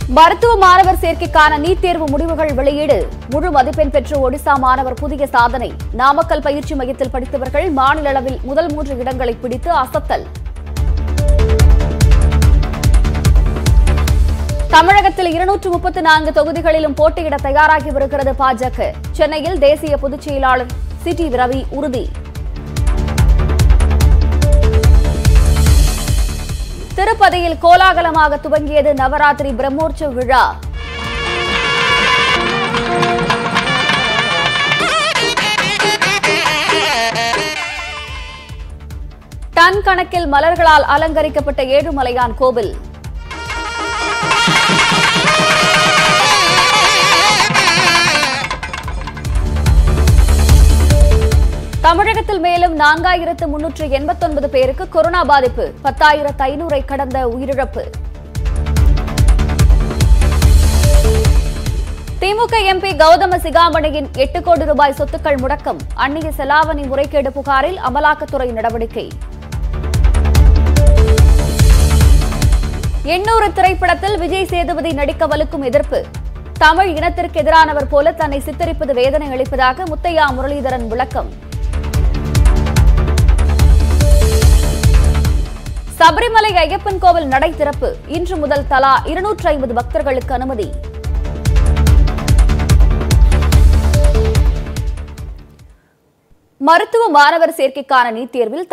மருத்துவ மாணவர் சேர்க்கைக்கான நீட் தேர்வு முடிவுகள் வெளியீடு முழு மதிப்பெண் பெற்ற ஒடிசா மாணவர் புதிய சாதனை நாமக்கல் பயிற்சி மையத்தில் படித்தவர்கள் மாநில அளவில் முதல் மூன்று இடங்களை பிடித்து அசத்தல் தமிழகத்தில் இருநூற்று முப்பத்தி நான்கு தொகுதிகளிலும் போட்டியிட தயாராகி வருகிறது பாஜக சென்னையில் தேசிய பொதுச் செயலாளர் சிடி ரவி உறுதி திருப்பதியில் கோலாகலமாக துவங்கியது நவராத்திரி பிரம்மோற்சவ விழா டன் கணக்கில் மலர்களால் அலங்கரிக்கப்பட்ட ஏழுமலையான் கோவில் தமிழகத்தில் மேலும் நான்காயிரத்து முன்னூற்று எண்பத்தொன்பது பேருக்கு கொரோனா பாதிப்பு பத்தாயிரத்து ஐநூறை கடந்த உயிரிழப்பு திமுக எம்பி கௌதம சிகாமணியின் எட்டு கோடி ரூபாய் சொத்துக்கள் முடக்கம் அந்நிய செலாவணி முறைகேடு புகாரில் அமலாக்கத்துறை நடவடிக்கை எண்ணூறு திரைப்படத்தில் விஜய் சேதுபதி நடிக்க வலுக்கும் எதிர்ப்பு தமிழ் இனத்திற்கு எதிரானவர் போல தன்னை சித்தரிப்பது வேதனை அளிப்பதாக முத்தையா முரளிதரன் விளக்கம் சபரிமலை ஐயப்பன் கோவில் நடை திறப்பு இன்று முதல் தலா இருநூற்று ஐம்பது பக்தர்களுக்கு அனுமதி மருத்துவ மாணவர் சேர்க்கைக்கான நீட் தேர்வில்